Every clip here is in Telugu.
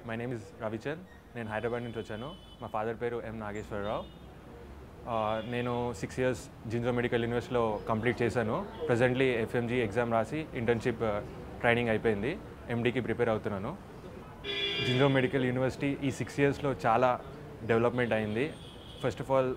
మై నేమ్ ఇస్ రవిచంద్ నేను హైదరాబాద్ నుంచి వచ్చాను మా ఫాదర్ పేరు ఎం నాగేశ్వరరావు ఆ, నేను సిక్స్ ఇయర్స్ జింజో మెడికల్ యూనివర్సిటీలో కంప్లీట్ చేశాను ప్రజెంట్లీ ఎఫ్ఎంజీ ఎగ్జామ్ రాసి ఇంటర్న్షిప్ ట్రైనింగ్ అయిపోయింది ఎండీకి ప్రిపేర్ అవుతున్నాను జింజో మెడికల్ యూనివర్సిటీ ఈ సిక్స్ ఇయర్స్లో చాలా డెవలప్మెంట్ అయింది ఫస్ట్ ఆఫ్ ఆల్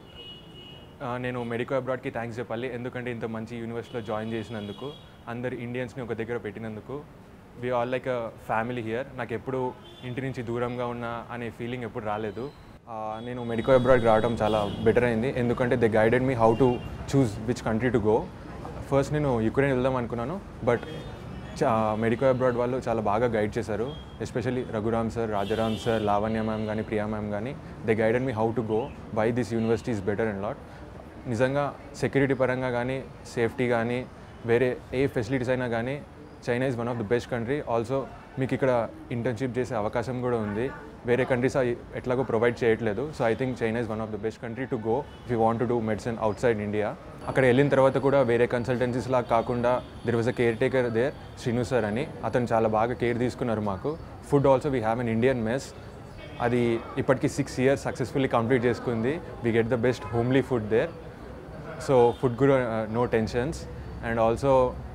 నేను మెడికో అబ్రాడ్కి థ్యాంక్స్ చెప్పాలి ఎందుకంటే ఇంత మంచి యూనివర్సిటీలో జాయిన్ చేసినందుకు అందరు ఇండియన్స్ని ఒక దగ్గర పెట్టినందుకు we all like a family here నాకు ఎప్పుడు ఇంటి నుంచి దూరంగా ఉన్నా అనే ఫీలింగ్ ఎప్పుడు రాలేదు ఆ, నేను మెడికో అబ్రాడ్కి రావడం చాలా బెటర్ అయింది ఎందుకంటే they guided me how to choose which country to go first నేను యుక్రెయిన్ వెళ్దాం అనుకున్నాను బట్ మెడికో అబ్రాడ్ వాళ్ళు చాలా బాగా గైడ్ చేశారు especially Raghuram sir Rajaram sir Lavanya ma'am కానీ ప్రియా మ్యామ్ కానీ they guided me how to go by this university is better and lot నిజంగా సెక్యూరిటీ పరంగా కానీ సేఫ్టీ కానీ వేరే ఏ ఫెసిలిటీస్ అయినా కానీ China is one of the best country also మీకు ఇక్కడ ఇంటర్న్షిప్ చేసే అవకాశం కూడా ఉంది వేరే కంట్రీస్ ఎట్లాగో ప్రొవైడ్ చేయట్లేదు so I think China is one of the best country to go if you want to do medicine outside India అక్కడ వెళ్ళిన తర్వాత కూడా వేరే కన్సల్టెన్సీస్ లాగా కాకుండా there was a caretaker there Srinu sir అని అతను చాలా బాగా కేర్ తీసుకున్నారు మాకు food also we have an Indian mess అది ఇప్పటికి సిక్స్ ఇయర్స్ సక్సెస్ఫుల్లీ కంప్లీట్ చేసుకుంది we get the best homely food there so food కూడా no tensions and also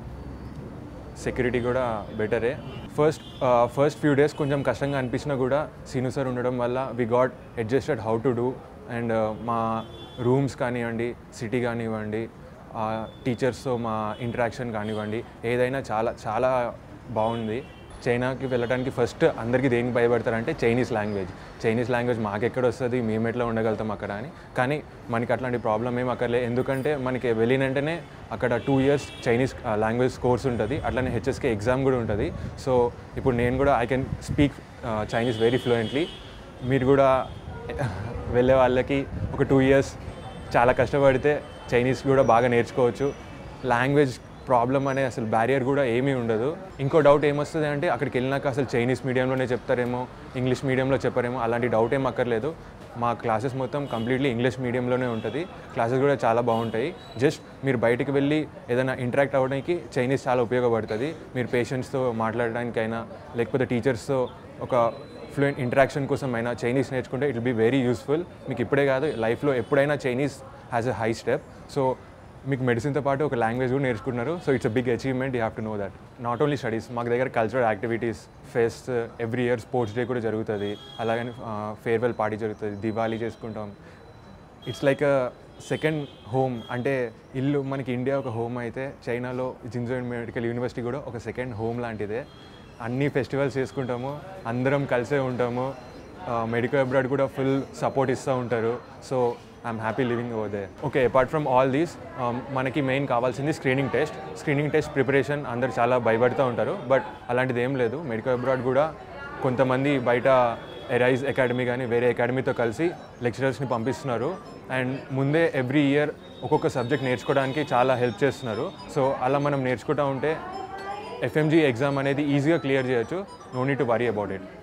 security కూడా బెటరే ఫస్ట్ ఫస్ట్ ఫ్యూ డేస్ కొంచెం కష్టంగా అనిపించినా కూడా సీను సార్ ఉండడం వల్ల we got adjusted how to do and మా రూమ్స్ కానివ్వండి సిటీ కానివ్వండి టీచర్స్తో మా ఇంటరాక్షన్ కానివ్వండి ఏదైనా చాలా చాలా బాగుంది చైనాకి వెళ్ళడానికి ఫస్ట్ అందరికీ దేనికి భయపడతారంటే చైనీస్ లాంగ్వేజ్ చైనీస్ లాంగ్వేజ్ మాకెక్కడ వస్తుంది మేము ఎట్లా ఉండగలుగుతాం అక్కడ అని కానీ మనకి అట్లాంటి ప్రాబ్లం ఏం అక్కర్లే ఎందుకంటే మనకి వెళ్ళిన వెంటనే అక్కడ two years Chinese language course ఉంటుంది అట్లనే హెచ్ఎస్కే ఎగ్జామ్ కూడా ఉంటుంది సో ఇప్పుడు నేను కూడా I can speak Chinese very fluently మీరు కూడా వెళ్ళే వాళ్ళకి ఒక టూ ఇయర్స్ చాలా కష్టపడితే చైనీస్ కూడా బాగా నేర్చుకోవచ్చు లాంగ్వేజ్ ప్రాబ్లం అనే అసలు బ్యారియర్ కూడా ఏమీ ఉండదు ఇంకో డౌట్ ఏమొస్తుంది అంటే అక్కడికి వెళ్ళినాక అసలు చైనీస్ మీడియంలోనే చెప్తారేమో ఇంగ్లీష్ మీడియంలో చెప్పారేమో అలాంటి డౌట్ ఏం అక్కర్లేదు మా క్లాసెస్ మొత్తం కంప్లీట్లీ ఇంగ్లీష్ మీడియంలోనే ఉంటుంది క్లాసెస్ కూడా చాలా బాగుంటాయి జస్ట్ మీరు బయటికి వెళ్ళి ఏదైనా ఇంటరాక్ట్ అవ్వడానికి చైనీస్ చాలా ఉపయోగపడుతుంది మీరు పేషెంట్స్తో మాట్లాడడానికైనా లేకపోతే టీచర్స్తో ఒక ఫ్లూయెంట్ ఇంటరాక్షన్ కోసం అయినా చైనీస్ నేర్చుకుంటే ఇట్ బి వెరీ యూస్ఫుల్ మీకు ఇప్పుడే కాదు లైఫ్లో ఎప్పుడైనా Chinese has a high step so మీకు మెడిసిన్తో పాటు ఒక లాంగ్వేజ్ కూడా నేర్చుకుంటున్నారు so it's a big achievement you have to know that not only studies మాకు దగ్గర cultural activities fest every year sports day కూడా జరుగుతుంది అలాగని ఫేర్వెల్ పార్టీ జరుగుతుంది దివాళీ చేసుకుంటాం it's like a second home అంటే ఇల్లు మనకి ఇండియా ఒక హోమ్ అయితే చైనాలో జింజో మెడికల్ యూనివర్సిటీ కూడా ఒక సెకండ్ హోమ్ లాంటిదే అన్ని ఫెస్టివల్స్ చేసుకుంటాము అందరం కలిసే ఉంటాము మెడికల్ అబ్రాడ్ కూడా ఫుల్ సపోర్ట్ ఇస్తూ ఉంటారు so I'm happy living over there okay apart from all these మనకి మెయిన్ కావాల్సింది screening test screening test preparation అందరు చాలా భయపడుతూ ఉంటారు బట్ అలాంటిది ఏం లేదు మెడికల్ అబ్రాడ్ కూడా కొంతమంది బయట ఎరైజ్ అకాడమీ కానీ వేరే అకాడమీతో కలిసి లెక్చరర్స్ని పంపిస్తున్నారు అండ్ ముందే ఎవ్రీ ఇయర్ ఒక్కొక్క సబ్జెక్ట్ నేర్చుకోవడానికి చాలా హెల్ప్ చేస్తున్నారు సో అలా మనం నేర్చుకుంటూ ఉంటే ఎఫ్ఎంజీ ఎగ్జామ్ అనేది ఈజీగా క్లియర్ చేయొచ్చు no need to worry about it